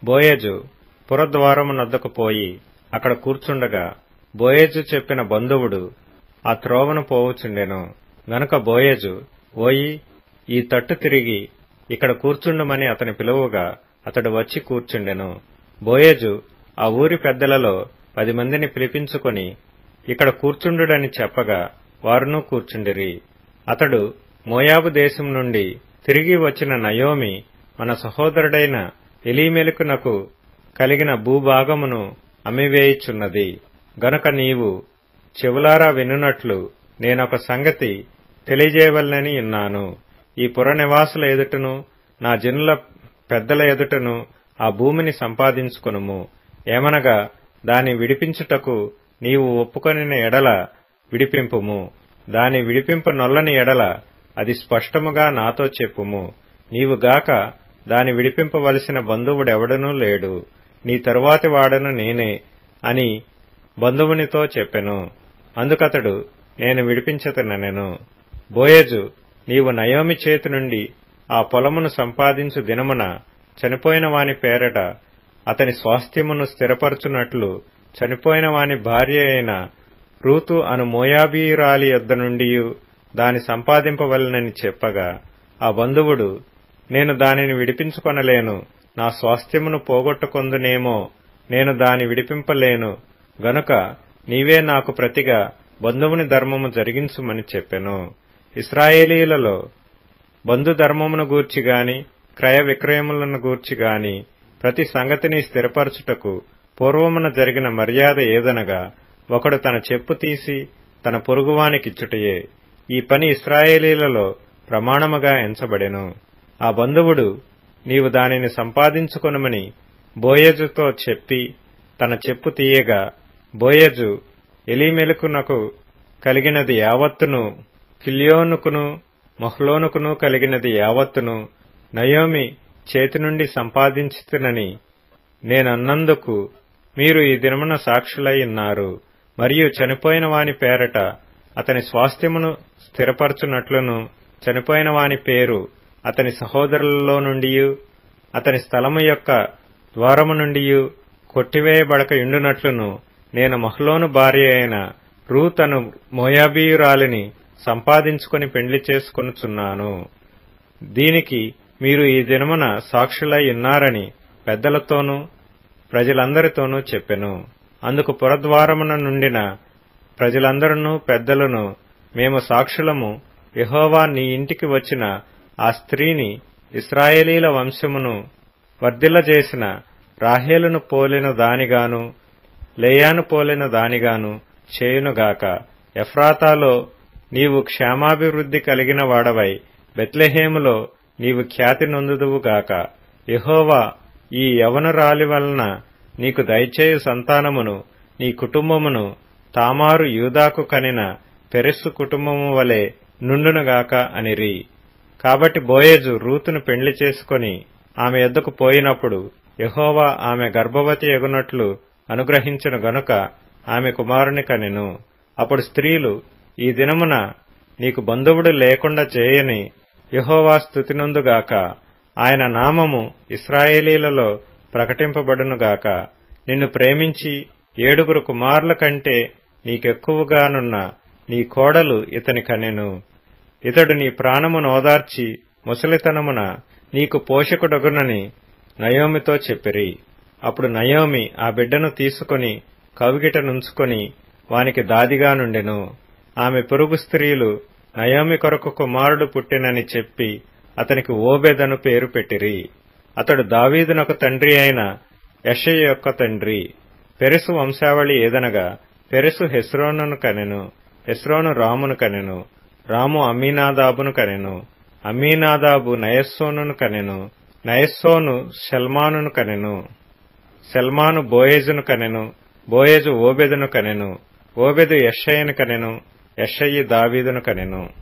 బోయేజు పురద్వారమునొద్దకు పోయి అక్కడ కూర్చుండగా బోయేజు చెప్పిన బంధువుడు ఆ త్రోవను పోవుచుండెను గనుక బోయేజు ఓయి ఈ తట్టు తిరిగి ఇక్కడ కూర్చుండమని అతని పిలువగా అతడు వచ్చి కూర్చుండెను బోయేజు ఆ ఊరి పెద్దలలో పది మందిని పిలిపించుకొని ఇక్కడ కూర్చుండుడని చెప్పగా వారును కూర్చుండిరి అతడు మోయాబు దేశం నుండి తిరిగి వచ్చిన నయోమి మన సహోదరుడైన ఎలీమెలుకునకు కలిగిన భూభాగమును అమ్మివేయుచున్నది గనుక నీవు చెవులారా వినున్నట్లు నేనొక సంగతి తెలియజేయవలనని ఉన్నాను ఈ పుర నివాసుల ఎదుటను నా జనుల పెద్దల ఎదుటను ఆ భూమిని సంపాదించుకొనుము ఏమనగా దాని విడిపించుటకు నీవు ఒప్పుకొనిన ఎడల విడిపింపుము దాని విడిపింప నొల్లని ఎడల అది స్పష్టముగా నాతో చెప్పుము నీవు గాక దాని విడిపింపవలసిన బంధువుడెవడనూ లేడు నీ తరువాతి వాడను నేనే అని బంధువునితో చెప్పెను అందుకతడు నేను విడిపించతనెను బోయేజు నీవు నయోమి చేతి నుండి ఆ పొలమును సంపాదించు దినమున చనిపోయిన వాని పేరట అతని స్వాస్థ్యమును స్థిరపరచునట్లు చనిపోయిన వాని భార్య అయిన రూతు అను మోయాబీరాలి యొద్ద నుండి దాని సంపాదింపవలనని చెప్పగా ఆ బంధువుడు నేను దానిని విడిపించుకొనలేను నా స్వాస్థ్యమును పోగొట్టుకొందునేమో నేను దాని విడిపింపలేను గనుక నీవే నాకు ప్రతిగా బంధువుని ధర్మము జరిగించుమని చెప్పెను ఇస్రాయేలీలలో బంధు ధర్మమును గూర్చి గాని క్రయ విక్రయములను గూర్చి గాని ప్రతి సంగతిని స్థిరపరచుటకు పూర్వమున జరిగిన మర్యాద ఏదనగా ఒకడు తన చెప్పు తీసి తన పొరుగువానికిచ్చుటయే ఈ పని ఇస్రాయేలీలలో ప్రమాణముగా ఎంచబడెను ఆ బంధువుడు నీవు దానిని సంపాదించుకొనమని బోయజుతో చెప్పి తన చెప్పు తీయగా బోయజు ఎలీమెలుకునకు కలిగినది యావత్తును కిల్యోనుకును మొహ్లోనుకును కలిగినది యావత్తును నయోమి చేతి నుండి సంపాదించుతునని నేనన్నందుకు మీరు ఈ దినమున సాక్షులై ఉన్నారు మరియు చనిపోయిన వాని పేరట అతని స్వాస్థ్యమును స్థిరపరచునట్లును చనిపోయిన వాని పేరు అతని సహోదరులలో నుండి అతని స్థలము యొక్క ద్వారము నుండి కొట్టివేయబడక ఇండునట్లును నేను మహ్లోను భార్య అయిన రూతను మోయాబీయురాలిని సంపాదించుకొని పెండ్లి చేసుకొనుచున్నాను దీనికి మీరు ఈ దినమున సాక్షులై ఉన్నారని పెద్దలతోనూ ప్రజలందరితోనూ చెప్పెను అందుకు పురద్వారమున నుండిన ప్రజలందరూ పెద్దలను మేము సాక్షులము యహోవా నీ ఇంటికి వచ్చిన ఆ స్త్రీని ఇస్రాయేలీల వంశమును వర్ధిల్లజేసిన రాహేలును పోలిన దానిగాను లేయాను పోలిన దానిగాను చేయునుగాక ఎఫ్రాతాలో నీవు క్షేమాభివృద్ధి కలిగిన వాడవై బెత్లెహేములో నీవు ఖ్యాతి నొందుదువుగాక యహోవా ఈ యవనరాలి వలన నీకు దయచేయు సంతానమును నీ కుటుంబమును తామారు యూదాకు కనిన పెరెస్సు కుటుంబము వలె నుండునుగాక అనిరి కాబట్టి బోయేజు రూతును పెండ్లి చేసుకొని ఆమె ఎద్దకు పోయినప్పుడు యహోవా ఆమె గర్భవతి ఎగునట్లు అనుగ్రహించును గనుక ఆమె కుమారుని కనెను అప్పుడు స్త్రీలు ఈ దినమున నీకు బంధువుడు లేకుండా చేయని యహోవా స్థుతినందుగాక ఆయన నామము ఇస్రాయేలీలలో ప్రకటింపబడునుగాక నిన్ను ప్రేమించి ఏడుగురు కుమారుల కంటే నీకెక్కువగానున్న నీ కోడలు ఇతని కనెను ఇతడు నీ ప్రాణమును ఓదార్చి ముసలితనమున నీకు పోషకుడగునని నయోమితో చెప్పిరి అప్పుడు నయోమి ఆ బిడ్డను తీసుకుని కవిగిట నుంచుకొని వానికి దాదిగా నుండెను ఆమె పొరుగు స్త్రీలు నయోమి కొరకు కుమారుడు పుట్టినని చెప్పి అతనికి ఓబెదను పేరు పెట్టిరి అతడు దావీదునొక తండ్రి అయిన యషయ్య యొక్క తండ్రి పెరెసు వంశావళి ఏదనగా పెరెసు హెస్రోనును కనెను హెస్రోను రామును కనెను రాము అమీనాదాబును కనెను అమీనాదాబు నయస్సోనును కనెను నయస్సోను షల్మానును కనెను షల్మాను బోయేజును కనెను బోయేజు ఓబెదును కనెను ఓబెదు యషయ్యను కనెను యషయ్యి దావీదును కనెను